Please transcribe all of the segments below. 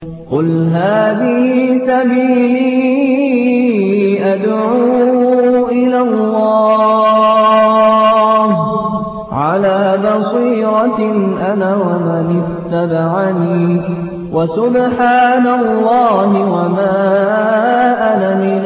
قل هذه سبيلي أدعو إلى الله على بصيرة أنا ومن اتبعني وسبحان الله وما أنا من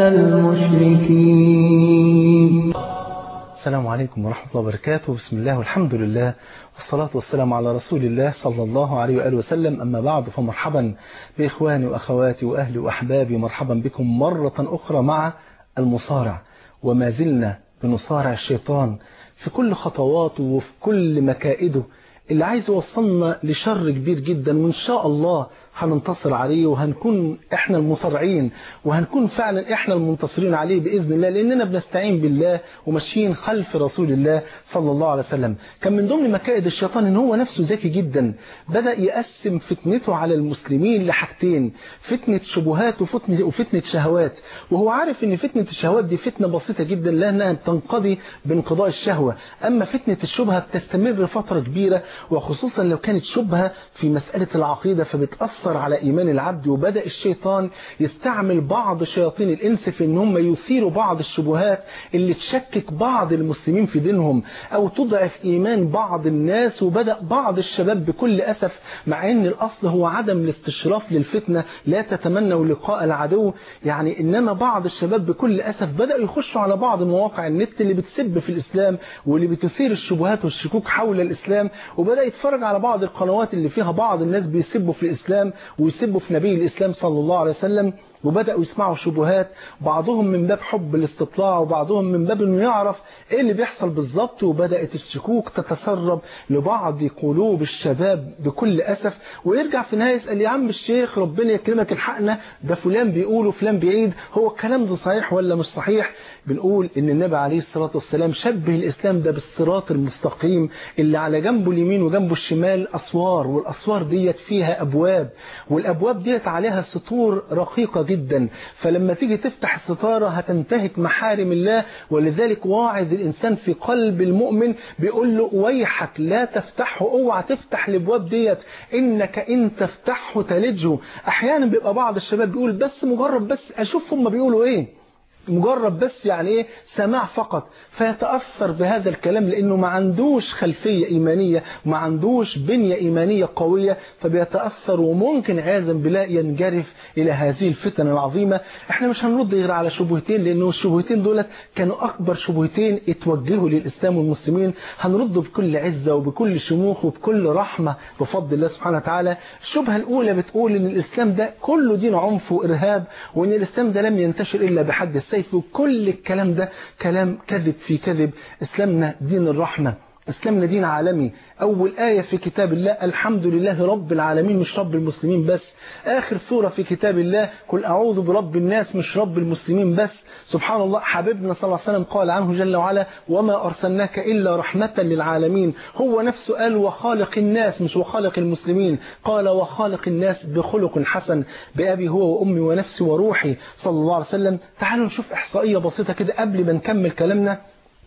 المشركين السلام عليكم ورحمة الله وبركاته بسم الله والحمد لله والصلاة والسلام على رسول الله صلى الله عليه وآله وسلم أما بعد فمرحبا بإخواني وأخواتي وأهلي وأحبابي مرحبا بكم مرة أخرى مع المصارع وما زلنا بنصارع الشيطان في كل خطواته وفي كل مكائده اللي عايز يوصلنا لشر كبير جدا وإن شاء الله هننتصر عليه وهنكون احنا المصارعين وهنكون فعلا احنا المنتصرين عليه بإذن الله لأننا بنستعين بالله وماشيين خلف رسول الله صلى الله عليه وسلم كان من ضمن مكائد الشيطان ان هو نفسه ذكي جدا بدأ يقسم فتنته على المسلمين لحاجتين فتنة شبهات وفتنة, وفتنة شهوات وهو عارف ان فتنة الشهوات دي فتنة بسيطة جدا لأنها تنقضي بانقضاء الشهوة أما فتنة الشبهة بتستمر فترة كبيرة وخصوصا لو كانت شبهة في مسألة العقيدة فبتأثر أثر على إيمان العبد وبدأ الشيطان يستعمل بعض شياطين الإنس في أن هم يثيروا بعض الشبهات اللي تشكك بعض المسلمين في دينهم أو تضعف إيمان بعض الناس وبدأ بعض الشباب بكل أسف مع أن الأصل هو عدم الاستشراف للفتنة لا تتمنوا لقاء العدو يعني إنما بعض الشباب بكل أسف بدأوا يخشوا على بعض مواقع النت اللي بتسب في الإسلام واللي بتثير الشبهات والشكوك حول الإسلام وبدأ يتفرج على بعض القنوات اللي فيها بعض الناس بيسبوا في الإسلام ويسبوا في نبي الإسلام صلى الله عليه وسلم وبدأوا يسمعوا شبهات بعضهم من باب حب الاستطلاع وبعضهم من باب انه يعرف ايه اللي بيحصل بالظبط وبدأت الشكوك تتسرب لبعض قلوب الشباب بكل أسف ويرجع في النهاية يسأل يا عم الشيخ ربنا يكرمك الحقنا ده فلان بيقول وفلان بيعيد هو الكلام ده صحيح ولا مش صحيح بنقول ان النبي عليه الصلاة والسلام شبه الإسلام ده بالصراط المستقيم اللي على جنبه اليمين وجنبه الشمال أسوار والأسوار ديت فيها أبواب والأبواب ديت عليها سطور رقيقة جدا فلما تيجي تفتح الستارة هتنتهك محارم الله ولذلك واعظ الإنسان في قلب المؤمن بيقول له ويحك لا تفتحه اوعى تفتح الابواب ديت إنك إن تفتحه تلجه أحيانا بيبقى بعض الشباب بيقول بس مجرد بس أشوف هم بيقولوا إيه مجرد بس يعني ايه سماع فقط فيتأثر بهذا الكلام لأنه ما عندوش خلفية إيمانية ما عندوش بنية إيمانية قوية فبيتأثر وممكن عياذا بالله ينجرف إلى هذه الفتن العظيمة احنا مش هنرد غير على شبهتين لأنه الشبهتين دولت كانوا أكبر شبهتين اتوجهوا للإسلام والمسلمين هنرد بكل عزة وبكل شموخ وبكل رحمة بفضل الله سبحانه وتعالى الشبهة الأولى بتقول إن الإسلام ده كله دين عنف وإرهاب وإن الإسلام ده لم ينتشر إلا بحد السيف السيف وكل الكلام ده كلام كذب في كذب اسلامنا دين الرحمة اسلامنا دين عالمي اول آية في كتاب الله الحمد لله رب العالمين مش رب المسلمين بس اخر سورة في كتاب الله قل اعوذ برب الناس مش رب المسلمين بس سبحان الله حبيبنا صلى الله عليه وسلم قال عنه جل وعلا وما ارسلناك الا رحمة للعالمين هو نفسه قال وخالق الناس مش وخالق المسلمين قال وخالق الناس بخلق حسن بأبي هو وأمي ونفسي وروحي صلى الله عليه وسلم تعالوا نشوف إحصائية بسيطة كده قبل ما نكمل كلامنا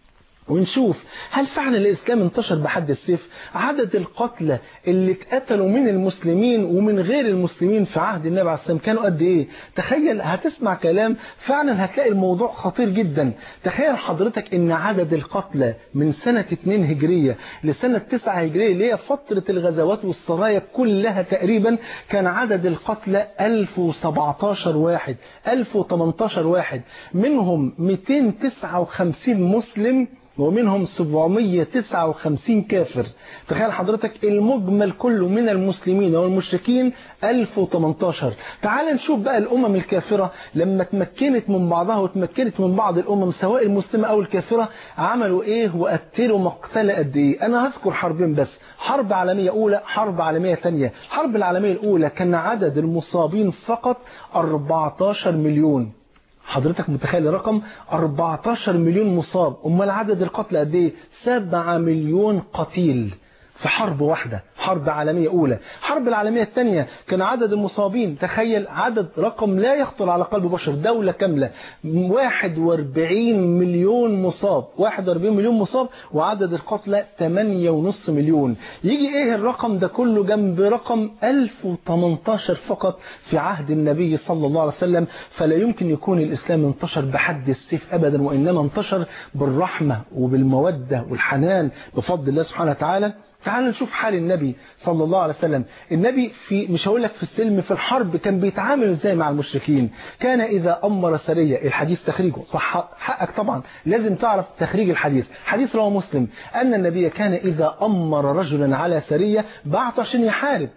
ونشوف هل فعلا الإسلام انتشر بحد السيف عدد القتلى اللي اتقتلوا من المسلمين ومن غير المسلمين في عهد النبي عليه السلام كانوا قد ايه تخيل هتسمع كلام فعلا هتلاقي الموضوع خطير جدا تخيل حضرتك ان عدد القتلى من سنة 2 هجرية لسنة 9 هجرية اللي هي فترة الغزوات والسرايا كلها تقريبا كان عدد القتلى 1017 واحد 1018 واحد منهم 259 مسلم ومنهم 759 كافر تخيل حضرتك المجمل كله من المسلمين والمشركين 1018 تعال نشوف بقى الأمم الكافرة لما تمكنت من بعضها وتمكنت من بعض الأمم سواء المسلمة أو الكافرة عملوا إيه وقتلوا مقتلة قد إيه أنا هذكر حربين بس حرب عالمية أولى حرب عالمية ثانية الحرب العالمية الأولى كان عدد المصابين فقط 14 مليون حضرتك متخيل الرقم 14 مليون مصاب امال عدد القتلى قد ايه 7 مليون قتيل في حرب واحدة حرب عالمية أولى حرب العالمية الثانية كان عدد المصابين تخيل عدد رقم لا يخطر على قلب بشر دولة كاملة 41 مليون مصاب 41 مليون مصاب وعدد القتلى 8.5 مليون يجي ايه الرقم ده كله جنب رقم 1018 فقط في عهد النبي صلى الله عليه وسلم فلا يمكن يكون الإسلام انتشر بحد السيف أبدا وإنما انتشر بالرحمة وبالمودة والحنان بفضل الله سبحانه وتعالى تعال نشوف حال النبي صلى الله عليه وسلم النبي في مش هقول لك في السلم في الحرب كان بيتعامل ازاي مع المشركين كان إذا أمر سرية الحديث تخريجه صح حقك طبعا لازم تعرف تخريج الحديث حديث رواه مسلم أن النبي كان إذا أمر رجلا على سرية بعت عشان يحارب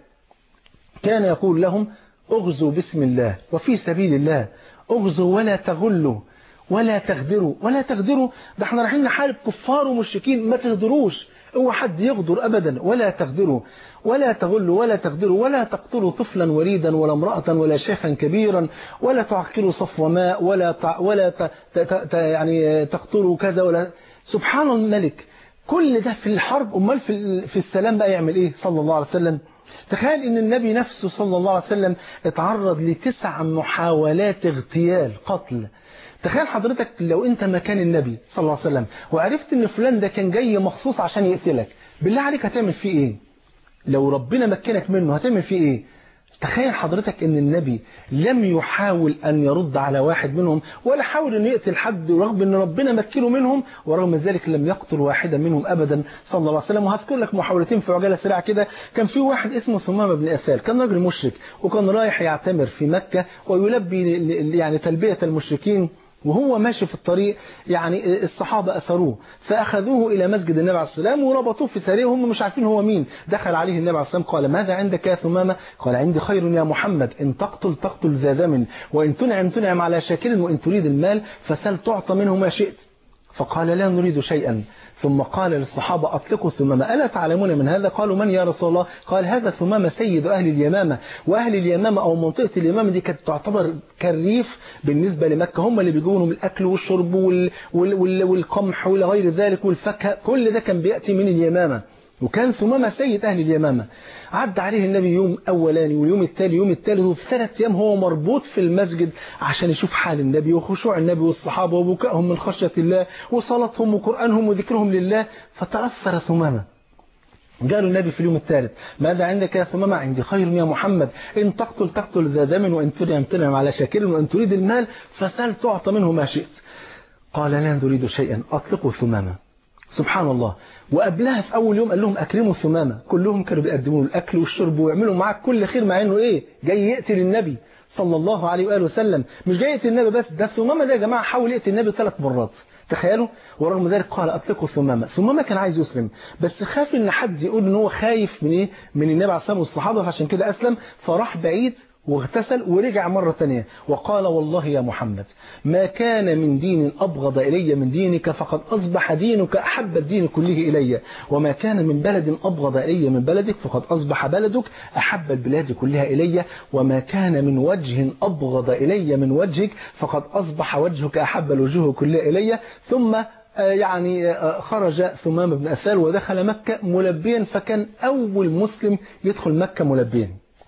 كان يقول لهم اغزوا بسم الله وفي سبيل الله اغزوا ولا تغلوا ولا تغدروا ولا تغدروا ده احنا رايحين نحارب كفار ومشركين ما تغدروش اوعى حد يغدر ابدا ولا تغدروا ولا تغلوا ولا تغدروا ولا تقتلوا طفلا وريدا ولا امرأة ولا شيخا كبيرا ولا تعكروا صفو ماء ولا تع ولا ت ت ت يعني تقتلوا كذا ولا سبحان الملك كل ده في الحرب امال في في السلام بقى يعمل ايه صلى الله عليه وسلم تخيل ان النبي نفسه صلى الله عليه وسلم اتعرض لتسع محاولات اغتيال قتل تخيل حضرتك لو انت مكان النبي صلى الله عليه وسلم وعرفت ان فلان ده كان جاي مخصوص عشان يقتلك بالله عليك هتعمل فيه ايه لو ربنا مكنك منه هتعمل فيه ايه تخيل حضرتك ان النبي لم يحاول ان يرد على واحد منهم ولا حاول ان يقتل حد رغم ان ربنا مكنه منهم ورغم ذلك لم يقتل واحدا منهم ابدا صلى الله عليه وسلم وهذكر لك محاولتين في عجاله سريعه كده كان في واحد اسمه ثمامه بن اسال كان راجل مشرك وكان رايح يعتمر في مكه ويلبي يعني تلبيه المشركين وهو ماشي في الطريق يعني الصحابة أثروه فأخذوه إلى مسجد النبي عليه السلام وربطوه في سرير هم مش عارفين هو مين دخل عليه النبي عليه السلام قال ماذا عندك يا ثمامة قال عندي خير يا محمد إن تقتل تقتل ذا دم وإن تنعم تنعم على شاكر وإن تريد المال فسل تعطى منه ما شئت فقال لا نريد شيئا ثم قال للصحابة أطلقوا ثمامة ألا تعلمون من هذا قالوا من يا رسول الله قال هذا ثمامة سيد أهل اليمامة وأهل اليمامة أو منطقة اليمامة دي كانت تعتبر كالريف بالنسبة لمكة هم اللي بيجوا لهم الأكل والشرب وال وال وال والقمح وغير ذلك والفاكهة كل ده كان بيأتي من اليمامة وكان ثمامة سيد أهل اليمامة عد عليه النبي يوم أولاني واليوم التالي يوم التالي وفي ثلاث أيام هو مربوط في المسجد عشان يشوف حال النبي وخشوع النبي والصحابة وبكائهم من خشية الله وصلاتهم وقرآنهم وذكرهم لله فتأثر ثمامة قالوا النبي في اليوم الثالث ماذا عندك يا ثمامة عندي خير يا محمد إن تقتل تقتل ذا دم وإن تنعم تنعم على شاكر وإن تريد المال فسل تعطى منه ما شئت قال لا نريد شيئا أطلقوا ثمامة سبحان الله وقبلها في أول يوم قال لهم أكرموا ثمامة كلهم كانوا بيقدموا له الأكل والشرب ويعملوا معاه كل خير مع إنه إيه جاي يقتل النبي صلى الله عليه وآله وسلم مش جاي يقتل النبي بس ده ثمامة ده يا جماعة حاول يقتل النبي ثلاث مرات تخيلوا ورغم ذلك قال أطلقوا ثمامة ثمامة كان عايز يسلم بس خاف إن حد يقول إن هو خايف من إيه من النبي عليه الصلاة والصحابة فعشان كده أسلم فراح بعيد واغتسل ورجع مرة ثانية وقال والله يا محمد ما كان من دين أبغض إلي من دينك فقد أصبح دينك أحب الدين كله إلي وما كان من بلد أبغض إلي من بلدك فقد أصبح بلدك أحب البلاد كلها إلي وما كان من وجه أبغض إلي من وجهك فقد أصبح وجهك أحب الوجوه كلها إلي ثم يعني خرج ثمام بن أسال ودخل مكة ملبيا فكان أول مسلم يدخل مكة ملبيا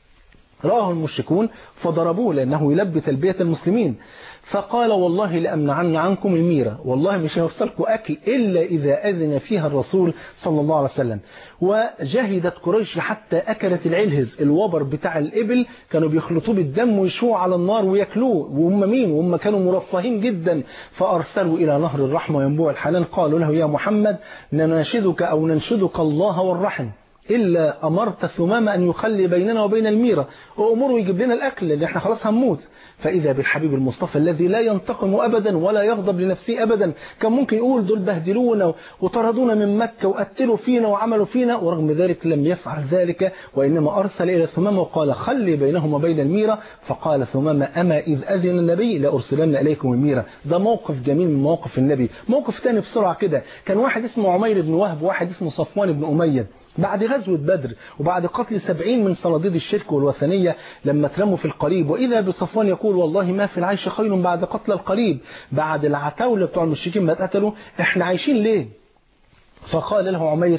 رآه المشركون فضربوه لأنه يلبي تلبية المسلمين فقال والله لأمنعن عنكم الميرة والله مش هيوصلكم أكل إلا إذا أذن فيها الرسول صلى الله عليه وسلم وجهدت قريش حتى أكلت العلهز الوبر بتاع الإبل كانوا بيخلطوه بالدم ويشوه على النار ويأكلوه وهم مين وهم كانوا مرفهين جدا فأرسلوا إلى نهر الرحمة وينبوع الحنان قالوا له يا محمد نناشدك أو ننشدك الله والرحم إلا أمرت ثمامة أن يخلي بيننا وبين الميرة وأمره يجيب لنا الأكل اللي احنا خلاص هنموت فإذا بالحبيب المصطفى الذي لا ينتقم أبدا ولا يغضب لنفسه أبدا كان ممكن يقول دول بهدلونا وطردونا من مكة وقتلوا فينا وعملوا فينا ورغم ذلك لم يفعل ذلك وإنما أرسل إلى ثمامة وقال خلي بينهم وبين الميرة فقال ثمامة أما إذ أذن النبي لأرسلن إليكم الميرة ده موقف جميل من مواقف النبي موقف تاني بسرعة كده كان واحد اسمه عمير بن وهب وواحد اسمه صفوان بن أمية بعد غزوة بدر وبعد قتل سبعين من صناديد الشرك والوثنية لما ترموا في القريب وإذا بصفوان يقول والله ما في العيش خير بعد قتل القريب بعد العتاولة بتوع المشركين ما اتقتلوا احنا عايشين ليه فقال له عمير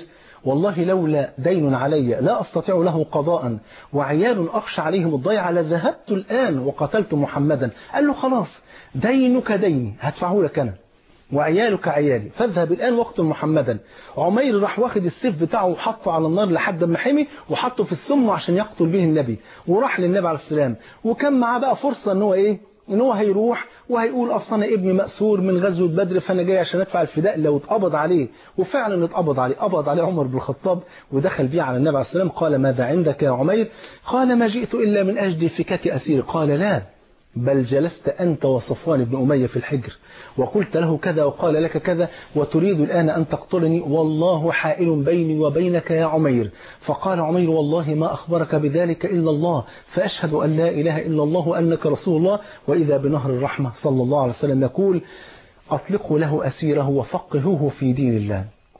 والله لولا دين علي لا أستطيع له قضاء وعيال أخشى عليهم الضيعة لذهبت الآن وقتلت محمدا قال له خلاص دينك ديني هدفعه لك أنا وعيالك عيالي فاذهب الآن واقتل محمدا عمير راح واخد السيف بتاعه وحطه على النار لحد ما حمي وحطه في السم عشان يقتل به النبي وراح للنبي عليه السلام وكان معاه بقى فرصة ان هو ايه ان هو هيروح وهيقول اصلا انا ابني مأسور من غزوة بدر فانا جاي عشان ادفع الفداء لو اتقبض عليه وفعلا اتقبض عليه قبض عليه عمر بن الخطاب ودخل بيه على النبي عليه السلام قال ماذا عندك يا عمير قال ما جئت الا من اجل فكاك اسير قال لا بل جلست أنت وصفوان بن أمية في الحجر وقلت له كذا وقال لك كذا وتريد الآن أن تقتلني والله حائل بيني وبينك يا عمير فقال عمير والله ما أخبرك بذلك إلا الله فأشهد أن لا إله إلا الله وأنك رسول الله وإذا بنهر الرحمة صلى الله عليه وسلم يقول أطلقوا له أسيره وفقهوه في دين الله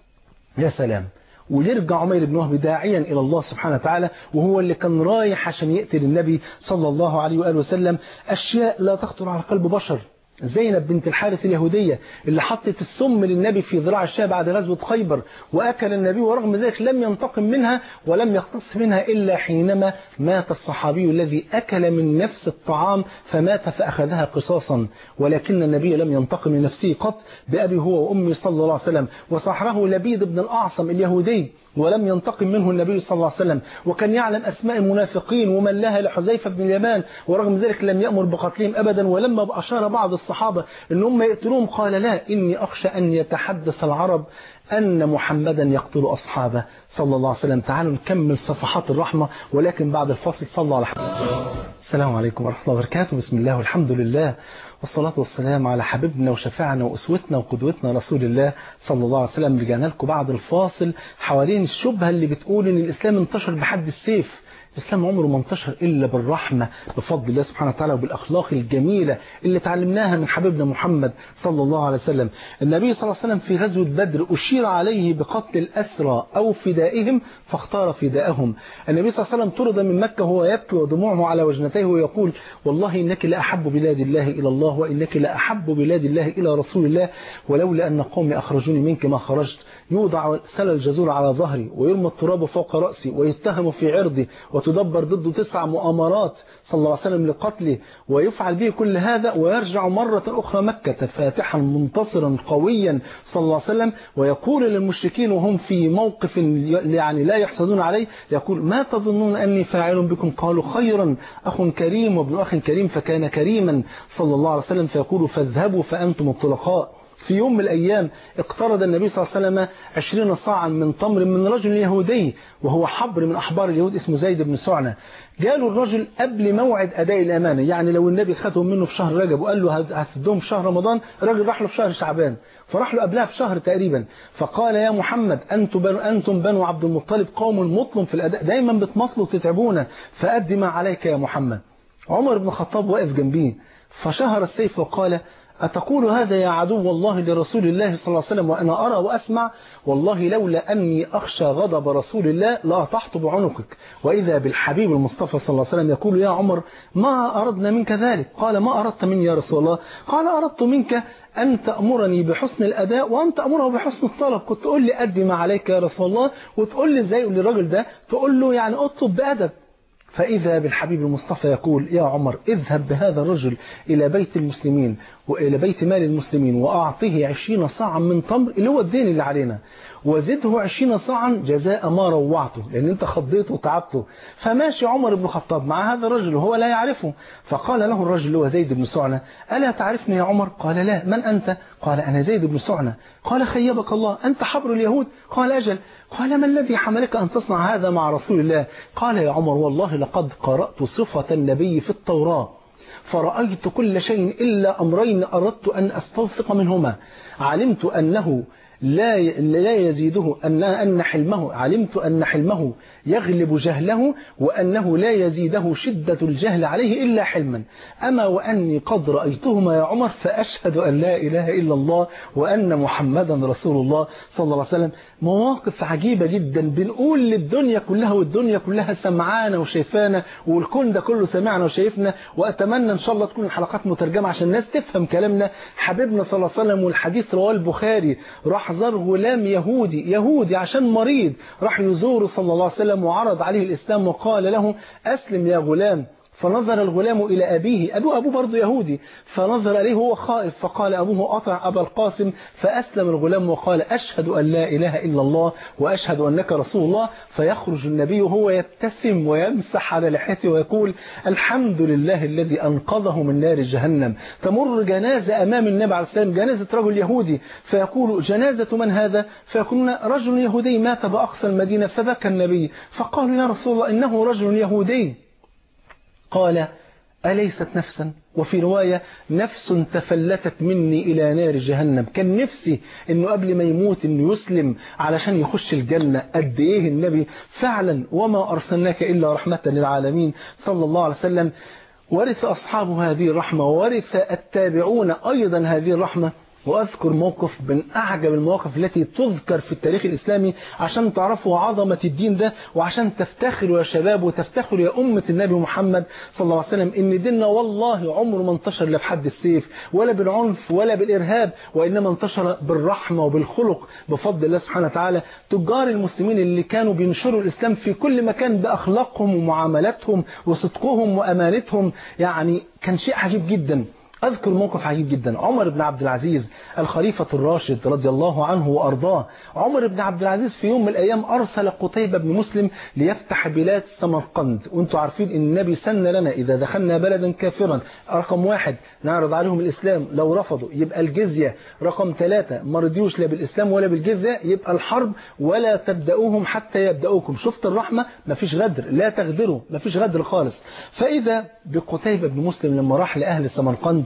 يا سلام ويرجع عمير بن وهب داعيا إلى الله سبحانه وتعالى وهو اللي كان رايح عشان يقتل النبي صلى الله عليه وآله وسلم أشياء لا تخطر على قلب بشر زينب بنت الحارث اليهودية اللي حطت السم للنبي في ذراع الشاه بعد غزوة خيبر وأكل النبي ورغم ذلك لم ينتقم منها ولم يقتص منها إلا حينما مات الصحابي الذي أكل من نفس الطعام فمات فأخذها قصاصا ولكن النبي لم ينتقم من نفسه قط بأبي هو وأمي صلى الله عليه وسلم وصحره لبيد بن الأعصم اليهودي ولم ينتقم منه النبي صلى الله عليه وسلم وكان يعلم أسماء المنافقين ومن لها لحذيفة بن اليمان ورغم ذلك لم يأمر بقتلهم أبدا ولما أشار بعض الصحابة أن هم يقتلوهم قال لا إني أخشى أن يتحدث العرب أن محمدا يقتل أصحابه صلى الله عليه وسلم تعالوا نكمل صفحات الرحمة ولكن بعد الفصل صلى الله عليه وسلم السلام عليكم ورحمة الله وبركاته بسم الله والحمد لله والصلاة والسلام على حبيبنا وشفاعنا وأسوتنا وقدوتنا رسول الله صلى الله عليه وسلم رجعنا لكم بعد الفاصل حوالين الشبهة اللي بتقول إن الإسلام انتشر بحد السيف الإسلام عمره ما انتشر إلا بالرحمة بفضل الله سبحانه وتعالى وبالأخلاق الجميلة اللي تعلمناها من حبيبنا محمد صلى الله عليه وسلم النبي صلى الله عليه وسلم في غزوة بدر أشير عليه بقتل الأسرى أو فدائهم فاختار فداءهم النبي صلى الله عليه وسلم طرد من مكة وهو يبكي ودموعه على وجنتيه ويقول والله إنك لأحب بلاد الله إلى الله وإنك لأحب بلاد الله إلى رسول الله ولولا أن قومي أخرجوني منك ما خرجت يوضع سل الجزور على ظهري ويرمى التراب فوق رأسي ويتهم في عرضي وتدبر ضده تسع مؤامرات صلى الله عليه وسلم لقتله ويفعل به كل هذا ويرجع مرة أخرى مكة فاتحا منتصرا قويا صلى الله عليه وسلم ويقول للمشركين وهم في موقف يعني لا يحسدون عليه يقول ما تظنون أني فاعل بكم قالوا خيرا أخ كريم وابن أخ كريم فكان كريما صلى الله عليه وسلم فيقول فاذهبوا فأنتم الطلقاء في يوم من الأيام اقترض النبي صلى الله عليه وسلم عشرين صاعا من تمر من رجل يهودي وهو حبر من أحبار اليهود اسمه زيد بن سعنة جاله الرجل قبل موعد أداء الأمانة يعني لو النبي خدهم منه في شهر رجب وقال له هسدهم في شهر رمضان الراجل راح له في شهر شعبان فراح له قبلها بشهر تقريبا فقال يا محمد أنتم بنو, أنتم بنو عبد المطلب قوم مطلم في الأداء دايما بتمطلوا وتتعبونا فأدي ما عليك يا محمد عمر بن الخطاب واقف جنبيه فشهر السيف وقال أتقول هذا يا عدو الله لرسول الله صلى الله عليه وسلم وأنا أرى وأسمع والله لولا أني أخشى غضب رسول الله لأطحت بعنقك وإذا بالحبيب المصطفى صلى الله عليه وسلم يقول يا عمر ما أردنا منك ذلك قال ما أردت مني يا رسول الله قال أردت منك أن تأمرني بحسن الأداء وأن تأمره بحسن الطلب كنت تقول لي أدي ما عليك يا رسول الله وتقول لي إزاي للراجل ده تقول له يعني أطلب بأدب فإذا بالحبيب المصطفى يقول يا عمر اذهب بهذا الرجل إلى بيت المسلمين وإلى بيت مال المسلمين وأعطيه عشرين صاعا من تمر اللي هو الدين اللي علينا وزده عشرين صاعا جزاء ما روعته لأن أنت خضيته وتعبته فماشي عمر بن الخطاب مع هذا الرجل وهو لا يعرفه فقال له الرجل هو زيد بن سعنة ألا تعرفني يا عمر قال لا من أنت قال أنا زيد بن سعنة قال خيبك الله أنت حبر اليهود قال أجل قال ما الذي حملك أن تصنع هذا مع رسول الله قال يا عمر والله لقد قرأت صفة النبي في التوراة فرأيت كل شيء إلا أمرين أردت أن أستوثق منهما علمت أنه لا لا يزيده أن أن حلمه علمت أن حلمه يغلب جهله وأنه لا يزيده شدة الجهل عليه إلا حلما أما وأني قد رأيتهما يا عمر فأشهد أن لا إله إلا الله وأن محمدا رسول الله صلى الله عليه وسلم مواقف عجيبة جدا بنقول للدنيا كلها والدنيا كلها سمعانا وشايفانا والكون ده كله سمعنا وشايفنا وأتمنى إن شاء الله تكون الحلقات مترجمة عشان الناس تفهم كلامنا حبيبنا صلى الله عليه وسلم والحديث رواه البخاري راح استحضر غلام يهودي يهودي عشان مريض راح يزوره صلى الله عليه وسلم وعرض عليه الإسلام وقال له أسلم يا غلام فنظر الغلام إلى أبيه أبوه أبوه برضه يهودي فنظر إليه هو خائف فقال أبوه أطع أبا القاسم فأسلم الغلام وقال أشهد أن لا إله إلا الله وأشهد أنك رسول الله فيخرج النبي وهو يبتسم ويمسح على لحيته ويقول الحمد لله الذي أنقذه من نار جهنم تمر جنازة أمام النبي عليه السلام جنازة رجل يهودي فيقول جنازة من هذا فيقولون رجل يهودي مات بأقصى المدينة فبكى النبي فقالوا يا رسول الله إنه رجل يهودي قال أليست نفسا وفي رواية نفس تفلتت مني إلى نار جهنم كان نفسي أنه قبل ما يموت أنه يسلم علشان يخش الجنة قد إيه النبي فعلا وما أرسلناك إلا رحمة للعالمين صلى الله عليه وسلم ورث أصحاب هذه الرحمة ورث التابعون أيضا هذه الرحمة وأذكر موقف من أعجب المواقف التي تذكر في التاريخ الإسلامي عشان تعرفوا عظمة الدين ده وعشان تفتخروا يا شباب وتفتخروا يا أمة النبي محمد صلى الله عليه وسلم إن ديننا والله عمره ما انتشر لا بحد السيف ولا بالعنف ولا بالإرهاب وإنما انتشر بالرحمة وبالخلق بفضل الله سبحانه وتعالى تجار المسلمين اللي كانوا بينشروا الإسلام في كل مكان بأخلاقهم ومعاملاتهم وصدقهم وأمانتهم يعني كان شيء عجيب جدا أذكر موقف عجيب جدا عمر بن عبد العزيز الخليفة الراشد رضي الله عنه وأرضاه عمر بن عبد العزيز في يوم من الأيام أرسل قتيبة بن مسلم ليفتح بلاد سمرقند وانتم عارفين ان النبي سن لنا إذا دخلنا بلدا كافرا رقم واحد نعرض عليهم الإسلام لو رفضوا يبقى الجزية رقم ثلاثة ما رضيوش لا بالإسلام ولا بالجزية يبقى الحرب ولا تبدأوهم حتى يبدأوكم شفت الرحمة مفيش غدر لا تغدروا مفيش غدر خالص فإذا بقتيبة بن مسلم لما راح لأهل سمرقند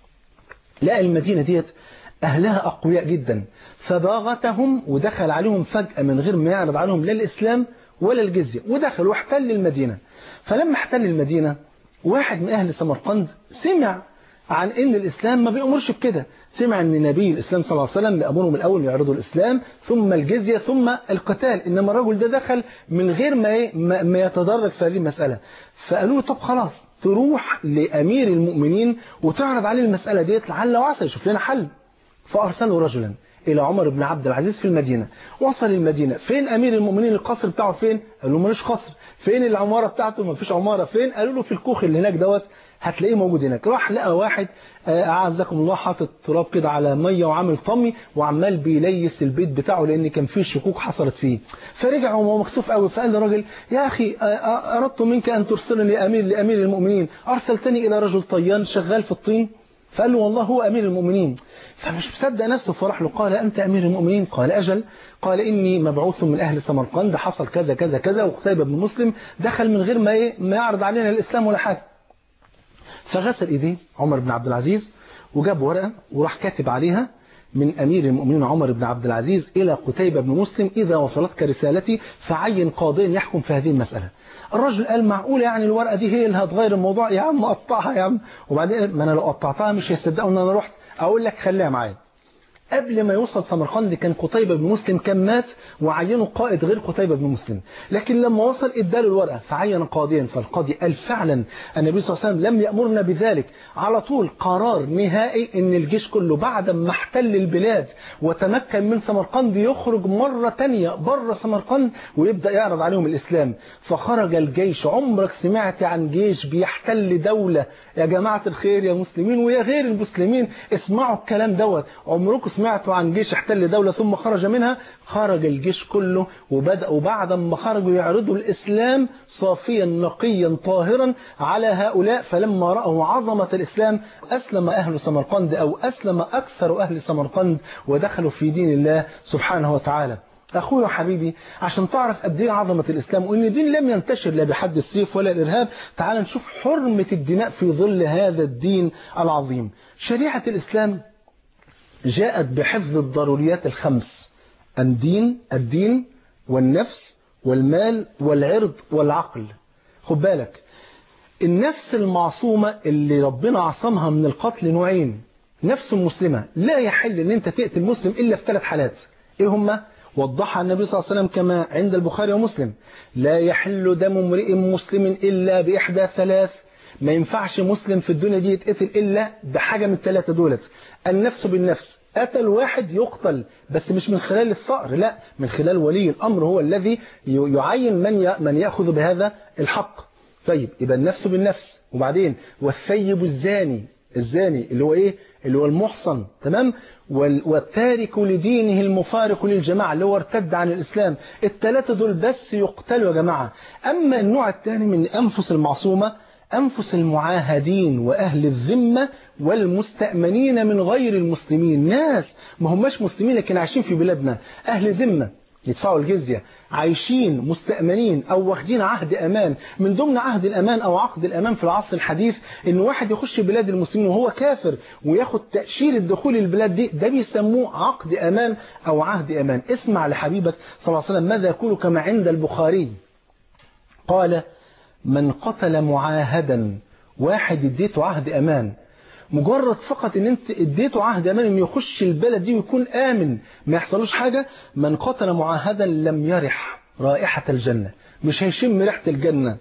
لقى المدينة ديت أهلها أقوياء جدا فباغتهم ودخل عليهم فجأة من غير ما يعرض عليهم لا الإسلام ولا الجزية ودخل واحتل المدينة فلما احتل المدينة واحد من أهل سمرقند سمع عن ان الاسلام ما بيأمرش بكده سمع ان نبي الاسلام صلى الله عليه وسلم بيأمرهم الاول يعرضوا الاسلام ثم الجزيه ثم القتال انما الرجل ده دخل من غير ما ما يتدرج في هذه المساله فقالوا له طب خلاص تروح لامير المؤمنين وتعرض عليه المساله ديت لعل وعسى يشوف لنا حل فارسلوا رجلا الى عمر بن عبد العزيز في المدينه وصل المدينه فين امير المؤمنين القصر بتاعه فين قالوا له ملوش قصر فين العماره بتاعته ما فيش عماره فين قالوا له في الكوخ اللي هناك دوت هتلاقيه موجود هناك راح لقى واحد اعزكم الله حاطط تراب كده على ميه وعامل طمي وعمال بيليس البيت بتاعه لان كان فيه شكوك حصلت فيه فرجع وهو مكسوف قوي فقال للراجل يا اخي اردت منك ان ترسلني امير لامير المؤمنين ارسلتني الى رجل طيان شغال في الطين فقال له والله هو امير المؤمنين فمش مصدق نفسه فراح له قال انت امير المؤمنين قال اجل قال اني مبعوث من اهل سمرقند حصل كذا كذا كذا وقتيبة بن مسلم دخل من غير ما ما يعرض علينا الاسلام ولا حاجه فغسل ايديه عمر بن عبد العزيز وجاب ورقة وراح كاتب عليها من أمير المؤمنين عمر بن عبد العزيز إلى قتيبة بن مسلم إذا وصلتك رسالتي فعين قاضيا يحكم في هذه المسألة الرجل قال معقول يعني الورقة دي هي اللي هتغير الموضوع يا عم قطعها يا عم وبعدين ما أنا لو قطعتها مش هيصدقوا إن أنا رحت أقول لك خليها معايا قبل ما يوصل سمرقند كان قتيبة بن مسلم كان مات وعينه قائد غير قتيبة بن مسلم لكن لما وصل اداله الورقة فعين قاضيا فالقاضي قال فعلا النبي صلى الله عليه وسلم لم يأمرنا بذلك على طول قرار نهائي ان الجيش كله بعد ما احتل البلاد وتمكن من سمرقند يخرج مرة تانية بره سمرقند ويبدأ يعرض عليهم الإسلام فخرج الجيش عمرك سمعت عن جيش بيحتل دولة يا جماعة الخير يا مسلمين ويا غير المسلمين اسمعوا الكلام دوت عمركم سمعتوا عن جيش احتل دولة ثم خرج منها خرج الجيش كله وبدأوا بعد ما خرجوا يعرضوا الإسلام صافيا نقيا طاهرا على هؤلاء فلما رأوا عظمة الإسلام أسلم أهل سمرقند أو أسلم أكثر أهل سمرقند ودخلوا في دين الله سبحانه وتعالى أخوي وحبيبي عشان تعرف قد ايه عظمة الإسلام وإن الدين لم ينتشر لا بحد السيف ولا الإرهاب تعال نشوف حرمة الدماء في ظل هذا الدين العظيم شريعة الإسلام جاءت بحفظ الضروريات الخمس الدين الدين والنفس والمال والعرض والعقل خد بالك النفس المعصومة اللي ربنا عصمها من القتل نوعين نفس مسلمة لا يحل ان انت تقتل مسلم الا في ثلاث حالات ايه هما وضحها النبي صلى الله عليه وسلم كما عند البخاري ومسلم لا يحل دم امرئ مسلم الا باحدى ثلاث ما ينفعش مسلم في الدنيا دي يتقتل الا بحاجة من الثلاثة دولت النفس بالنفس قتل واحد يقتل بس مش من خلال الثأر لا من خلال ولي الأمر هو الذي يعين من من يأخذ بهذا الحق طيب يبقى النفس بالنفس وبعدين والثيب الزاني الزاني اللي هو ايه اللي هو المحصن تمام والتارك لدينه المفارق للجماعة اللي هو ارتد عن الإسلام الثلاثة دول بس يقتلوا يا جماعة أما النوع الثاني من أنفس المعصومة أنفس المعاهدين وأهل الذمة والمستأمنين من غير المسلمين ناس ما هماش مسلمين لكن عايشين في بلادنا أهل ذمة يدفعوا الجزية عايشين مستأمنين أو واخدين عهد أمان من ضمن عهد الأمان أو عقد الأمان في العصر الحديث إن واحد يخش بلاد المسلمين وهو كافر وياخد تأشير الدخول البلاد دي ده بيسموه عقد أمان أو عهد أمان اسمع لحبيبك صلى الله عليه وسلم ماذا يقول كما عند البخاري قال من قتل معاهدا واحد اديته عهد أمان مجرد فقط ان انت اديته عهد امان انه يخش البلد دي ويكون امن ما يحصلوش حاجة من قتل معاهدا لم يرح رائحة الجنة مش هيشم ريحة الجنة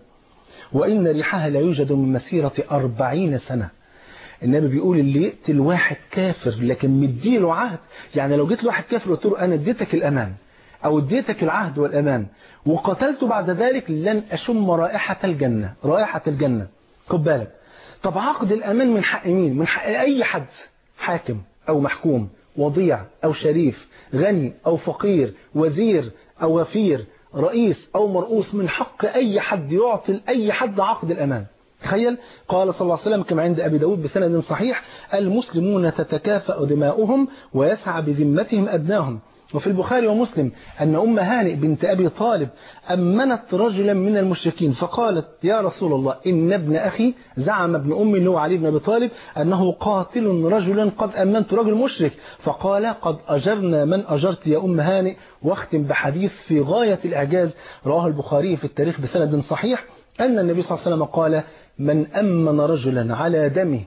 وان ريحها لا يوجد من مسيرة أربعين سنة النبي بيقول اللي يقتل واحد كافر لكن مديله عهد يعني لو جيت لواحد كافر وقلت له انا اديتك الامان او اديتك العهد والامان وقتلته بعد ذلك لن اشم رائحة الجنة رائحة الجنة خد بالك طب عقد الأمان من حق مين من حق أي حد حاكم أو محكوم وضيع أو شريف غني أو فقير وزير أو وفير رئيس أو مرؤوس من حق أي حد يعطي لأي حد عقد الأمان تخيل قال صلى الله عليه وسلم كما عند أبي داود بسند صحيح المسلمون تتكافأ دماؤهم ويسعى بذمتهم أدناهم وفي البخاري ومسلم أن أم هانئ بنت أبي طالب أمنت رجلا من المشركين فقالت يا رسول الله إن ابن أخي زعم ابن أمي اللي هو علي بن أبي طالب أنه قاتل رجلا قد أمنت رجل مشرك فقال قد أجرنا من أجرت يا أم هانئ واختم بحديث في غاية الإعجاز رواه البخاري في التاريخ بسند صحيح أن النبي صلى الله عليه وسلم قال من أمن رجلا على دمه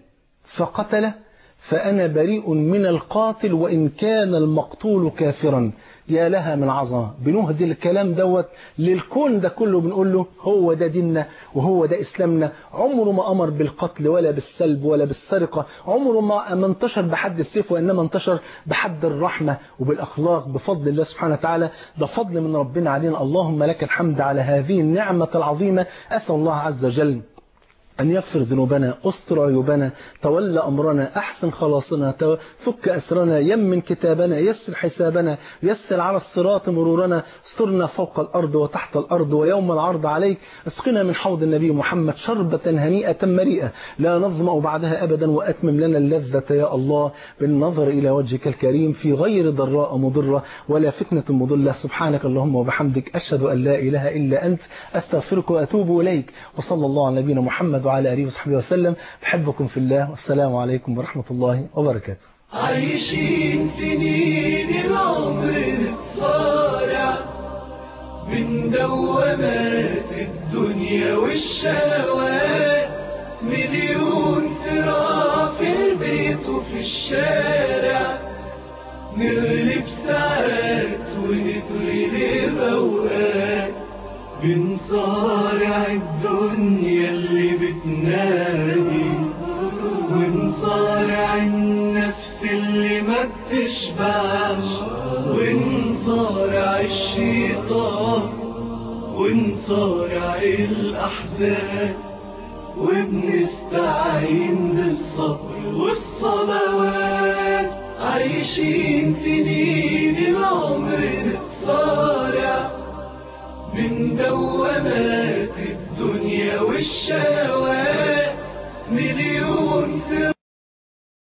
فقتله فأنا بريء من القاتل وإن كان المقتول كافرا يا لها من عظمة بنهدي الكلام دوت للكون ده كله بنقول له هو ده ديننا وهو ده إسلامنا عمره ما أمر بالقتل ولا بالسلب ولا بالسرقة عمره ما انتشر بحد السيف وإنما انتشر بحد الرحمة وبالأخلاق بفضل الله سبحانه وتعالى ده فضل من ربنا علينا اللهم لك الحمد على هذه النعمة العظيمة أسأل الله عز وجل أن يغفر ذنوبنا أستر عيوبنا تولى أمرنا أحسن خلاصنا فك أسرنا يمن كتابنا يسر حسابنا يسر على الصراط مرورنا استرنا فوق الأرض وتحت الأرض ويوم العرض عليك اسقنا من حوض النبي محمد شربة هنيئة مريئة لا نظمأ بعدها أبدا وأتمم لنا اللذة يا الله بالنظر إلى وجهك الكريم في غير ضراء مضرة ولا فتنة مضلة سبحانك اللهم وبحمدك أشهد أن لا إله إلا أنت أستغفرك وأتوب إليك وصلى الله على نبينا محمد وعلى آله وصحبه وسلم بحبكم في الله والسلام عليكم ورحمة الله وبركاته عايشين سنين العمر صارع من دوامات الدنيا والشهوات مليون صراع في البيت وفي الشارع نغلب ساعات ونتغلب أوقات بنصارع الدنيا اللي بتنادي ونصارع النفس اللي ما بتشبعش ونصارع الشيطان ونصارع الأحزان وبنستعين بالصبر والصلوات عايشين في